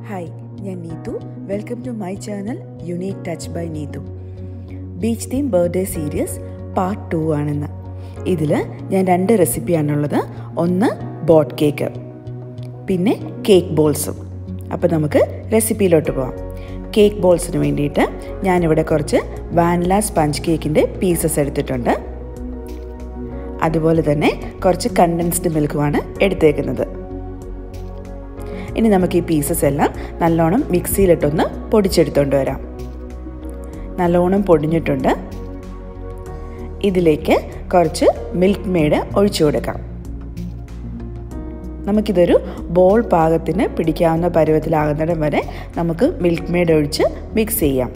hi ഞാൻ Neethu welcome to my channel unique touch by Neethu beach theme birthday series part two ആണെന്ന് ഇതിൽ ഞാൻ രണ്ട് റെസിപ്പിയാണുള്ളത് ഒന്ന് ബോട്ട് കേക്ക് പിന്നെ കേക്ക് ബോൾസും അപ്പോൾ നമുക്ക് റെസിപ്പിയിലോട്ട് പോവാം കേക്ക് ബോൾസിന് വേണ്ടിയിട്ട് ഞാനിവിടെ കുറച്ച് വാനില സ്പഞ്ച് കേക്കിൻ്റെ പീസസ് എടുത്തിട്ടുണ്ട് അതുപോലെ തന്നെ കുറച്ച് കണ്ടൻസ്ഡ് മിൽക്കുമാണ് എടുത്തേക്കുന്നത് ഇനി നമുക്ക് ഈ പീസസ് എല്ലാം നല്ലോണം മിക്സിയിലിട്ടൊന്ന് പൊടിച്ചെടുത്തുകൊണ്ട് വരാം നല്ലോണം പൊടിഞ്ഞിട്ടുണ്ട് ഇതിലേക്ക് കുറച്ച് മിൽക്ക് മെയ്ഡ് ഒഴിച്ചു കൊടുക്കാം നമുക്കിതൊരു ബോൾ പാകത്തിന് പിടിക്കാവുന്ന പരുവത്തിലാകുന്നിടം വരെ നമുക്ക് മിൽക്ക് മെയ്ഡ് ഒഴിച്ച് മിക്സ് ചെയ്യാം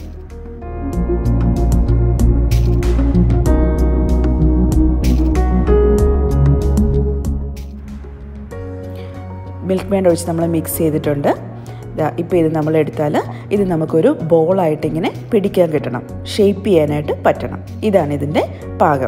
മിൽക്ക് മെയ്ഡ് ഒഴിച്ച് നമ്മൾ മിക്സ് ചെയ്തിട്ടുണ്ട് ഇപ്പോൾ ഇത് നമ്മൾ എടുത്താൽ ഇത് നമുക്കൊരു ബോളായിട്ട് ഇങ്ങനെ പിടിക്കാൻ കിട്ടണം ഷേപ്പ് ചെയ്യാനായിട്ട് പറ്റണം ഇതാണ് ഇതിൻ്റെ പാകം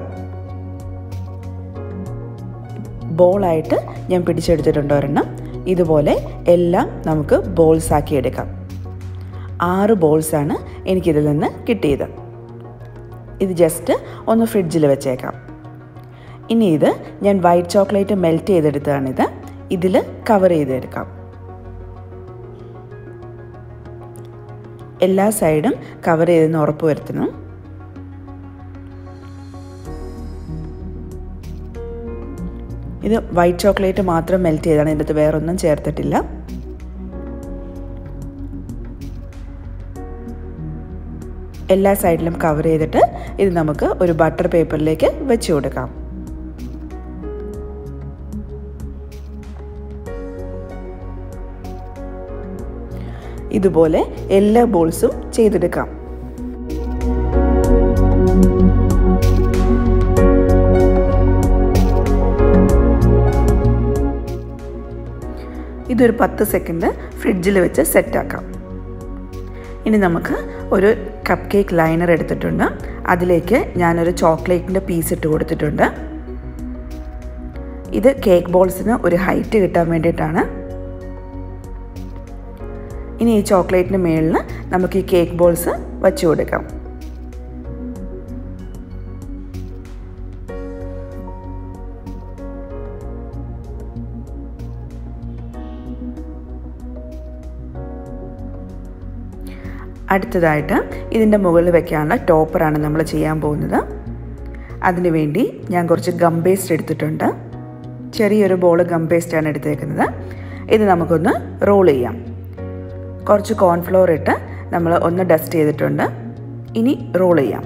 ബോളായിട്ട് ഞാൻ പിടിച്ചെടുത്തിട്ടുണ്ട് ഒരെണ്ണം ഇതുപോലെ എല്ലാം നമുക്ക് ബോൾസ് ആക്കി എടുക്കാം ആറ് ബോൾസാണ് എനിക്കിതിൽ നിന്ന് കിട്ടിയത് ഇത് ജസ്റ്റ് ഒന്ന് ഫ്രിഡ്ജിൽ വെച്ചേക്കാം ഇനി ഇത് ഞാൻ വൈറ്റ് ചോക്ലേറ്റ് മെൽറ്റ് ചെയ്തെടുത്തതാണിത് ഇതിൽ കവർ ചെയ്തെടുക്കാം എല്ലാ സൈഡും കവർ ചെയ്തെന്ന് ഉറപ്പ് വരുത്തണം ഇത് വൈറ്റ് ചോക്ലേറ്റ് മാത്രം മെൽറ്റ് ചെയ്താണ് ഇതിൻ്റെ അകത്ത് വേറൊന്നും ചേർത്തിട്ടില്ല എല്ലാ സൈഡിലും കവർ ചെയ്തിട്ട് ഇത് നമുക്ക് ഒരു ബട്ടർ പേപ്പറിലേക്ക് വെച്ച് കൊടുക്കാം ഇതുപോലെ എല്ലാ ബോൾസും ചെയ്തെടുക്കാം ഇതൊരു പത്ത് സെക്കൻഡ് ഫ്രിഡ്ജിൽ വെച്ച് സെറ്റാക്കാം ഇനി നമുക്ക് ഒരു കപ്പ് കേക്ക് ലൈനർ എടുത്തിട്ടുണ്ട് അതിലേക്ക് ഞാനൊരു ചോക്ലേറ്റിൻ്റെ പീസ് ഇട്ട് കൊടുത്തിട്ടുണ്ട് ഇത് കേക്ക് ബോൾസിന് ഒരു ഹൈറ്റ് കിട്ടാൻ വേണ്ടിയിട്ടാണ് ഇനി ഈ ചോക്ലേറ്റിന് മുകളിൽ നമുക്ക് ഈ കേക്ക് ബോൾസ് വച്ചു കൊടുക്കാം അടുത്തതായിട്ട് ഇതിൻ്റെ മുകളിൽ വെക്കാനുള്ള ടോപ്പറാണ് നമ്മൾ ചെയ്യാൻ പോകുന്നത് അതിനുവേണ്ടി ഞാൻ കുറച്ച് ഗം പേസ്റ്റ് എടുത്തിട്ടുണ്ട് ചെറിയൊരു ബോൾ ഗം പേസ്റ്റാണ് എടുത്തേക്കുന്നത് ഇത് നമുക്കൊന്ന് റോൾ ചെയ്യാം കുറച്ച് കോൺഫ്ലോർ ഇട്ട് നമ്മൾ ഒന്ന് ഡസ്റ്റ് ചെയ്തിട്ടുണ്ട് ഇനി റോൾ ചെയ്യാം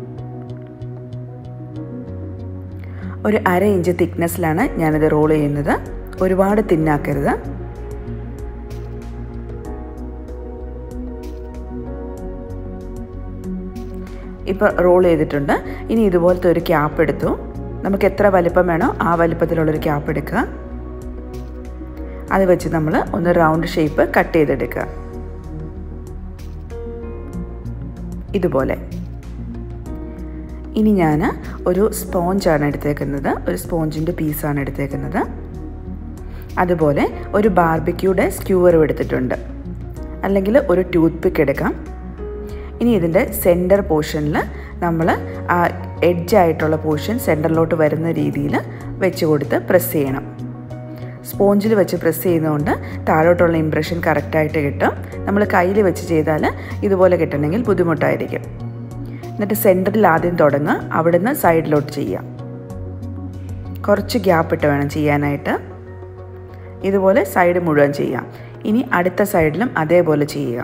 ഒരു അര ഇഞ്ച് തിക്നെസ്സിലാണ് ഞാനിത് റോൾ ചെയ്യുന്നത് ഒരുപാട് തിന്നാക്കരുത് ഇപ്പോൾ റോൾ ചെയ്തിട്ടുണ്ട് ഇനി ഇതുപോലത്തെ ഒരു ക്യാപ്പ് എടുത്തു നമുക്ക് എത്ര വലിപ്പം വേണോ ആ വലിപ്പത്തിലുള്ളൊരു ക്യാപ്പ് എടുക്കുക അത് വെച്ച് നമ്മൾ ഒന്ന് റൗണ്ട് ഷേപ്പ് കട്ട് ചെയ്തെടുക്കുക ഇതുപോലെ ഇനി ഞാൻ ഒരു സ്പോഞ്ചാണ് എടുത്തേക്കുന്നത് ഒരു സ്പോഞ്ചിൻ്റെ പീസാണ് എടുത്തേക്കുന്നത് അതുപോലെ ഒരു ബാർബിക്യൂടെ സ്ക്യൂവറും എടുത്തിട്ടുണ്ട് അല്ലെങ്കിൽ ഒരു ടൂത്ത് പിക്ക് എടുക്കാം ഇനി ഇതിൻ്റെ സെൻറ്റർ പോർഷനിൽ നമ്മൾ ആ എഡ്ജായിട്ടുള്ള പോർഷൻ സെൻറ്ററിലോട്ട് വരുന്ന രീതിയിൽ വെച്ച് കൊടുത്ത് പ്രസ് ചെയ്യണം സ്പോഞ്ചിൽ വെച്ച് പ്രസ് ചെയ്യുന്നതുകൊണ്ട് താഴോട്ടുള്ള ഇമ്പ്രഷൻ കറക്റ്റായിട്ട് കിട്ടും നമ്മൾ കയ്യിൽ വെച്ച് ചെയ്താൽ ഇതുപോലെ കിട്ടണമെങ്കിൽ ബുദ്ധിമുട്ടായിരിക്കും എന്നിട്ട് സെൻറ്ററിൽ ആദ്യം തുടങ്ങുക അവിടുന്ന് സൈഡിലോട്ട് ചെയ്യാം കുറച്ച് ഗ്യാപ്പ് ഇട്ട് വേണം ചെയ്യാനായിട്ട് ഇതുപോലെ സൈഡ് മുഴുവൻ ചെയ്യാം ഇനി അടുത്ത സൈഡിലും അതേപോലെ ചെയ്യുക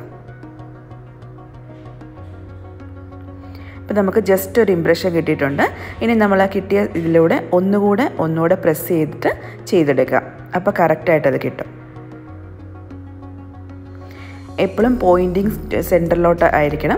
ഇപ്പം നമുക്ക് ജസ്റ്റ് ഒരു ഇമ്പ്രഷൻ കിട്ടിയിട്ടുണ്ട് ഇനി നമ്മൾ ആ കിട്ടിയ ഇതിലൂടെ ഒന്നുകൂടെ ഒന്നുകൂടെ പ്രസ് ചെയ്തിട്ട് ചെയ്തെടുക്കുക അപ്പോൾ കറക്റ്റായിട്ട് അത് കിട്ടും എപ്പോഴും പോയിൻറ്റിങ് സെൻറ്ററിലോട്ട് ആയിരിക്കണം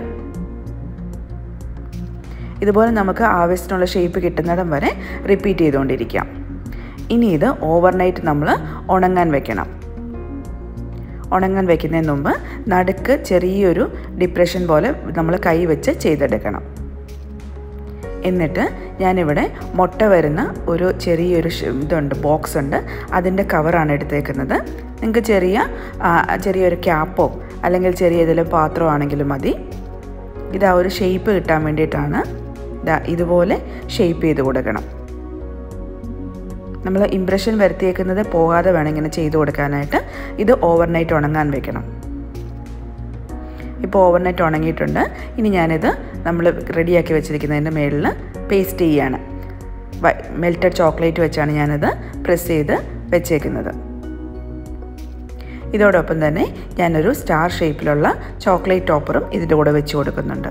ഇതുപോലെ നമുക്ക് ആവശ്യത്തിനുള്ള ഷേപ്പ് കിട്ടുന്നിടം വരെ റിപ്പീറ്റ് ചെയ്തുകൊണ്ടിരിക്കാം ഇനി ഇത് ഓവർനൈറ്റ് നമ്മൾ ഉണങ്ങാൻ വെക്കണം ഉണങ്ങാൻ വെക്കുന്നതിന് മുമ്പ് നടുക്ക് ചെറിയൊരു ഡിപ്രഷൻ പോലെ നമ്മൾ കൈ വെച്ച് ചെയ്തെടുക്കണം എന്നിട്ട് ഞാനിവിടെ മുട്ട വരുന്ന ഒരു ചെറിയൊരു ഇതുണ്ട് ബോക്സ് ഉണ്ട് അതിൻ്റെ കവറാണ് എടുത്തേക്കുന്നത് നിങ്ങൾക്ക് ചെറിയ ചെറിയൊരു ക്യാപ്പോ അല്ലെങ്കിൽ ചെറിയ ഏതെങ്കിലും പാത്രമോ ആണെങ്കിലും മതി ഇത് ആ ഒരു ഷേപ്പ് കിട്ടാൻ വേണ്ടിയിട്ടാണ് ഇതാ ഇതുപോലെ ഷേപ്പ് ചെയ്ത് കൊടുക്കണം നമ്മൾ ഇംപ്രഷൻ വരുത്തിയേക്കുന്നത് പോകാതെ വേണം ഇങ്ങനെ ചെയ്ത് കൊടുക്കാനായിട്ട് ഇത് ഓവർനൈറ്റ് ഉണങ്ങാൻ വെക്കണം ഇപ്പോൾ ഓവർനൈറ്റ് ഉണങ്ങിയിട്ടുണ്ട് ഇനി ഞാനിത് നമ്മൾ റെഡിയാക്കി വെച്ചിരിക്കുന്നതിൻ്റെ മുകളിൽ പേസ്റ്റ് ചെയ്യാണ് മെൽറ്റഡ് ചോക്ലേറ്റ് വെച്ചാണ് ഞാനത് പ്രസ് ചെയ്ത് വെച്ചേക്കുന്നത് ഇതോടൊപ്പം തന്നെ ഞാനൊരു സ്റ്റാർ ഷേപ്പിലുള്ള ചോക്ലേറ്റ് ടോപ്പറും ഇതിൻ്റെ കൂടെ വെച്ച് കൊടുക്കുന്നുണ്ട്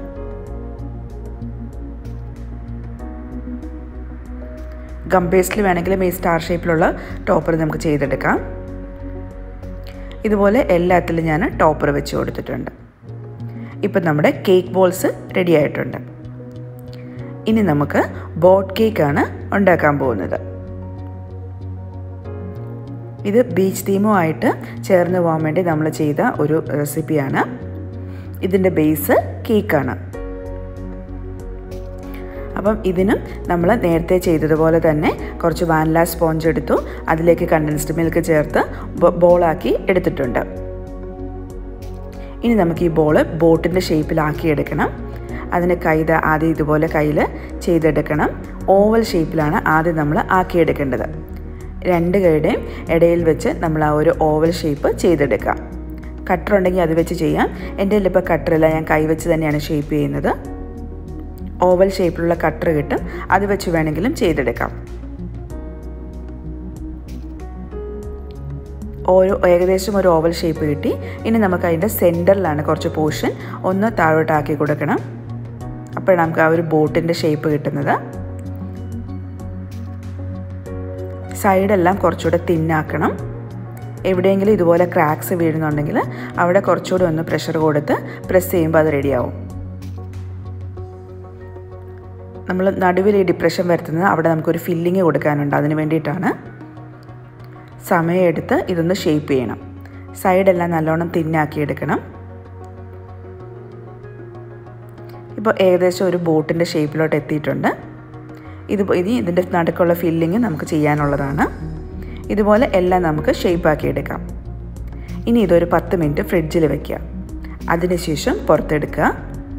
ഗം പേസ്റ്റിൽ വേണമെങ്കിലും ഈ സ്റ്റാർ ഷേപ്പിലുള്ള ടോപ്പർ നമുക്ക് ചെയ്തെടുക്കാം ഇതുപോലെ എല്ലാത്തിലും ഞാൻ ടോപ്പർ വെച്ച് കൊടുത്തിട്ടുണ്ട് ഇപ്പം നമ്മുടെ കേക്ക് ബോൾസ് റെഡി ആയിട്ടുണ്ട് ഇനി നമുക്ക് ബോട്ട് കേക്കാണ് ഉണ്ടാക്കാൻ പോകുന്നത് ഇത് ബീച്ച് തീമുമായിട്ട് ചേർന്ന് പോകാൻ വേണ്ടി നമ്മൾ ചെയ്ത ഒരു റെസിപ്പിയാണ് ഇതിൻ്റെ ബേസ് കേക്കാണ് അപ്പം ഇതിനും നമ്മൾ നേരത്തെ ചെയ്തതുപോലെ തന്നെ കുറച്ച് വാനില സ്പോഞ്ച് എടുത്തു അതിലേക്ക് കണ്ടൻസ്ഡ് മിൽക്ക് ചേർത്ത് ബോളാക്കി എടുത്തിട്ടുണ്ട് ഇനി നമുക്ക് ഈ ബോൾ ബോട്ടിൻ്റെ ഷേപ്പിലാക്കി എടുക്കണം അതിന് കൈത ആദ്യം ഇതുപോലെ കയ്യിൽ ചെയ്തെടുക്കണം ഓവൽ ഷേപ്പിലാണ് ആദ്യം നമ്മൾ ആക്കിയെടുക്കേണ്ടത് രണ്ട് കൈയുടെയും ഇടയിൽ വെച്ച് നമ്മൾ ആ ഒരു ഓവൽ ഷേപ്പ് ചെയ്തെടുക്കാം കട്ടർ ഉണ്ടെങ്കിൽ അത് വെച്ച് ചെയ്യാം എൻ്റെ കയ്യിൽ ഇപ്പോൾ കട്ടറില്ല ഞാൻ കൈ വെച്ച് തന്നെയാണ് ഷേപ്പ് ചെയ്യുന്നത് ഓവൽ ഷേപ്പിലുള്ള കട്ടർ കിട്ടും അത് വെച്ച് വേണമെങ്കിലും ചെയ്തെടുക്കാം ഓരോ ഏകദേശം ഒരു ഓവൽ ഷേപ്പ് കിട്ടി ഇനി നമുക്ക് അതിൻ്റെ സെൻറ്ററിലാണ് കുറച്ച് പോർഷൻ ഒന്ന് താഴോട്ടാക്കി കൊടുക്കണം അപ്പോഴാണ് നമുക്ക് ആ ഒരു ബോട്ടിൻ്റെ ഷേപ്പ് കിട്ടുന്നത് സൈഡെല്ലാം കുറച്ചുകൂടെ തിന്നാക്കണം എവിടെയെങ്കിലും ഇതുപോലെ ക്രാക്സ് വീഴുന്നുണ്ടെങ്കിൽ അവിടെ കുറച്ചുകൂടെ ഒന്ന് പ്രഷർ കൊടുത്ത് പ്രസ് ചെയ്യുമ്പോൾ അത് റെഡിയാവും നമ്മൾ നടുവിൽ ഈ ഡിപ്രഷൻ വരുത്തുന്നത് അവിടെ നമുക്കൊരു ഫില്ലിങ് കൊടുക്കാനുണ്ട് അതിന് വേണ്ടിയിട്ടാണ് സമയമെടുത്ത് ഇതൊന്ന് ഷേപ്പ് ചെയ്യണം സൈഡെല്ലാം നല്ലോണം തിന്നാക്കി എടുക്കണം ഇപ്പോൾ ഏകദേശം ഒരു ബോട്ടിൻ്റെ ഷേപ്പിലോട്ട് എത്തിയിട്ടുണ്ട് ഇത് ഇനി ഇതിൻ്റെ നടുക്കുള്ള ഫില്ലിങ് നമുക്ക് ചെയ്യാനുള്ളതാണ് ഇതുപോലെ എല്ലാം നമുക്ക് ഷേപ്പാക്കി എടുക്കാം ഇനി ഇതൊരു പത്ത് മിനിറ്റ് ഫ്രിഡ്ജിൽ വെക്കുക അതിനുശേഷം പുറത്തെടുക്കുക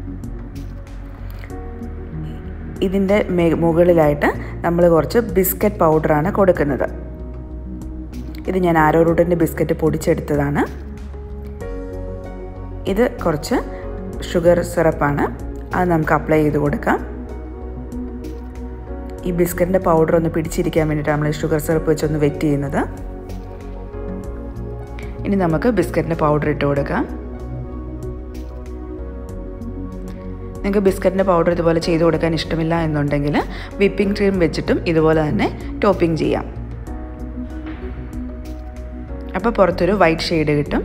ഇതിൻ്റെ മുകളിലായിട്ട് നമ്മൾ കുറച്ച് ബിസ്ക്കറ്റ് പൗഡറാണ് കൊടുക്കുന്നത് ഇത് ഞാൻ ആരോ റൂട്ടിൻ്റെ ബിസ്ക്കറ്റ് പൊടിച്ചെടുത്തതാണ് ഇത് കുറച്ച് ഷുഗർ സിറപ്പാണ് അത് നമുക്ക് അപ്ലൈ ചെയ്ത് കൊടുക്കാം ഈ ബിസ്ക്കറ്റിൻ്റെ പൗഡർ ഒന്ന് പിടിച്ചിരിക്കാൻ വേണ്ടിയിട്ട് നമ്മൾ ഷുഗർ സിറപ്പ് വെച്ചൊന്ന് വെറ്റ് ചെയ്യുന്നത് ഇനി നമുക്ക് ബിസ്ക്കറ്റിൻ്റെ പൗഡർ ഇട്ട് കൊടുക്കാം നിങ്ങൾക്ക് ബിസ്ക്കറ്റിൻ്റെ പൗഡർ ഇതുപോലെ ചെയ്ത് കൊടുക്കാൻ ഇഷ്ടമില്ല എന്നുണ്ടെങ്കിൽ വിപ്പിംഗ് ക്രീം വെച്ചിട്ടും ഇതുപോലെ തന്നെ ടോപ്പിംഗ് ചെയ്യാം അപ്പോൾ പുറത്തൊരു വൈറ്റ് ഷെയ്ഡ് കിട്ടും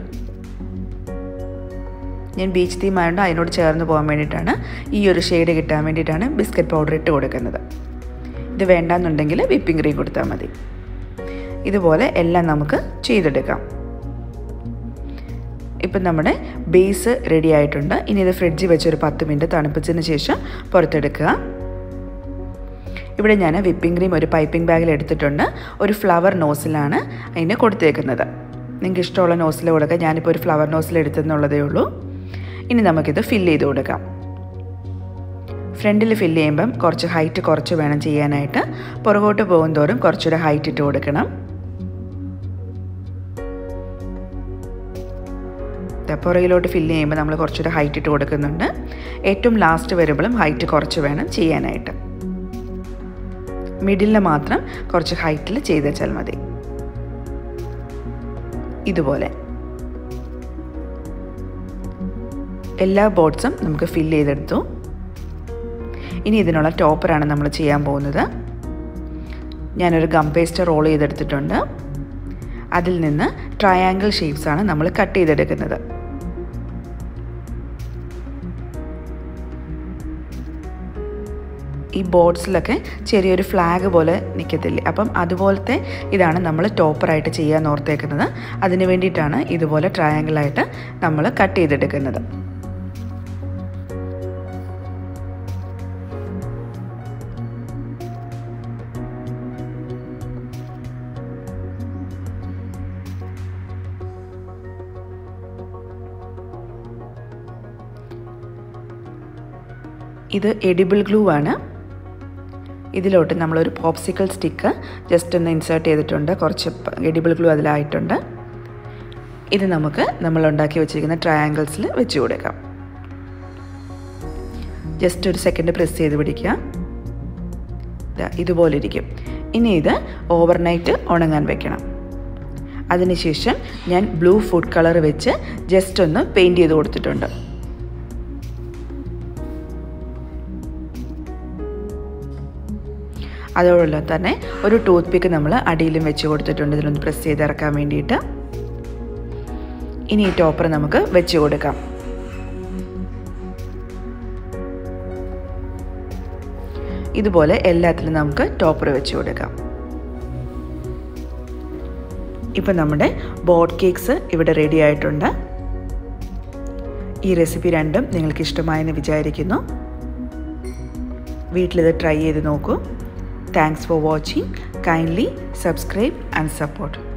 ഞാൻ ബീച്ച് തീം ആയതുകൊണ്ട് അതിനോട് ചേർന്ന് പോകാൻ വേണ്ടിയിട്ടാണ് ഈ ഒരു ഷെയ്ഡ് കിട്ടാൻ വേണ്ടിയിട്ടാണ് ബിസ്ക്കറ്റ് പൗഡർ ഇട്ട് കൊടുക്കുന്നത് ഇത് വേണ്ടാന്നുണ്ടെങ്കിൽ വിപ്പിംഗ് ക്രീം കൊടുത്താൽ മതി ഇതുപോലെ എല്ലാം നമുക്ക് ചെയ്തെടുക്കാം ഇപ്പം നമ്മുടെ ബേസ് റെഡി ആയിട്ടുണ്ട് ഇനി ഇത് ഫ്രിഡ്ജിൽ വെച്ച് ഒരു പത്ത് മിനിറ്റ് തണുപ്പിച്ചതിന് ശേഷം പുറത്തെടുക്കുക ഇവിടെ ഞാൻ വിപ്പിംഗ് ക്രീം ഒരു പൈപ്പിംഗ് ബാഗിൽ എടുത്തിട്ടുണ്ട് ഒരു ഫ്ലവർ നോസിലാണ് അതിന് കൊടുത്തേക്കുന്നത് നിങ്ങൾക്ക് ഇഷ്ടമുള്ള നോസിൽ കൊടുക്കുക ഞാനിപ്പോൾ ഒരു ഫ്ലവർ നോസിൽ എടുത്തെന്നുള്ളതേ ഉള്ളൂ ഇനി നമുക്കിത് ഫില്ല് ചെയ്ത് കൊടുക്കാം ഫ്രണ്ടിൽ ഫില്ല് ചെയ്യുമ്പം കുറച്ച് ഹൈറ്റ് കുറച്ച് വേണം ചെയ്യാനായിട്ട് പുറകോട്ട് പോകുന്തോറും കുറച്ചുകൂടെ ഹൈറ്റ് ഇട്ട് കൊടുക്കണം പുറകിലോട്ട് ഫില്ല് ചെയ്യുമ്പോൾ നമ്മൾ കുറച്ചുകൂടെ ഹൈറ്റ് ഇട്ട് കൊടുക്കുന്നുണ്ട് ഏറ്റവും ലാസ്റ്റ് വരുമ്പോഴും ഹൈറ്റ് കുറച്ച് വേണം ചെയ്യാനായിട്ട് മിഡിലിൽ മാത്രം കുറച്ച് ഹൈറ്റിൽ ചെയ്ത് വെച്ചാൽ മതി ഇതുപോലെ എല്ലാ ബോട്ട്സും നമുക്ക് ഫില്ല് ചെയ്തെടുത്തു ഇനി ഇതിനുള്ള ടോപ്പറാണ് നമ്മൾ ചെയ്യാൻ പോകുന്നത് ഞാനൊരു ഗം പേസ്റ്റ് റോൾ ചെയ്തെടുത്തിട്ടുണ്ട് അതിൽ നിന്ന് ട്രയാങ്കിൾ ഷേപ്സാണ് നമ്മൾ കട്ട് ചെയ്തെടുക്കുന്നത് ഈ ബോർഡ്സിലൊക്കെ ചെറിയൊരു ഫ്ലാഗ് പോലെ നിൽക്കത്തില്ലേ അപ്പം അതുപോലത്തെ ഇതാണ് നമ്മൾ ടോപ്പറായിട്ട് ചെയ്യാൻ ഓർത്തേക്കുന്നത് അതിന് വേണ്ടിയിട്ടാണ് ഇതുപോലെ ട്രയാങ്കിളായിട്ട് നമ്മൾ കട്ട് ചെയ്തെടുക്കുന്നത് ഇത് എഡിബിൾ ഗ്ലൂ ആണ് ഇതിലോട്ട് നമ്മളൊരു പോപ്സിക്കിൾ സ്റ്റിക്ക് ജസ്റ്റ് ഒന്ന് ഇൻസേർട്ട് ചെയ്തിട്ടുണ്ട് കുറച്ച് എഡിബിൾ ഗ്ലൂ അതിലായിട്ടുണ്ട് ഇത് നമുക്ക് നമ്മൾ ഉണ്ടാക്കി വെച്ചിരിക്കുന്ന ട്രയാങ്കിൾസിൽ വെച്ച് കൊടുക്കാം ജസ്റ്റ് ഒരു സെക്കൻഡ് പ്രസ് ചെയ്ത് പിടിക്കുക ഇതുപോലെ ഇരിക്കും ഇനി ഇത് ഓവർനൈറ്റ് ഉണങ്ങാൻ വെക്കണം അതിനുശേഷം ഞാൻ ബ്ലൂ ഫുഡ് കളർ വെച്ച് ജസ്റ്റ് ഒന്ന് പെയിൻറ് ചെയ്ത് കൊടുത്തിട്ടുണ്ട് അതോടൊപ്പം തന്നെ ഒരു ടൂത്ത് പിക്ക് നമ്മൾ അടിയിലും വെച്ച് കൊടുത്തിട്ടുണ്ട് ഇതിലൊന്ന് പ്രസ് ചെയ്ത് ഇറക്കാൻ വേണ്ടിയിട്ട് ഇനി ഈ ടോപ്പർ നമുക്ക് വെച്ച് കൊടുക്കാം ഇതുപോലെ എല്ലാത്തിലും നമുക്ക് ടോപ്പർ വെച്ച് കൊടുക്കാം ഇപ്പം നമ്മുടെ ബോട്ട് കേക്ക്സ് ഇവിടെ റെഡി ആയിട്ടുണ്ട് ഈ റെസിപ്പി രണ്ടും നിങ്ങൾക്ക് ഇഷ്ടമായെന്ന് വിചാരിക്കുന്നു വീട്ടിലിത് ട്രൈ ചെയ്ത് നോക്കൂ thanks for watching kindly subscribe and support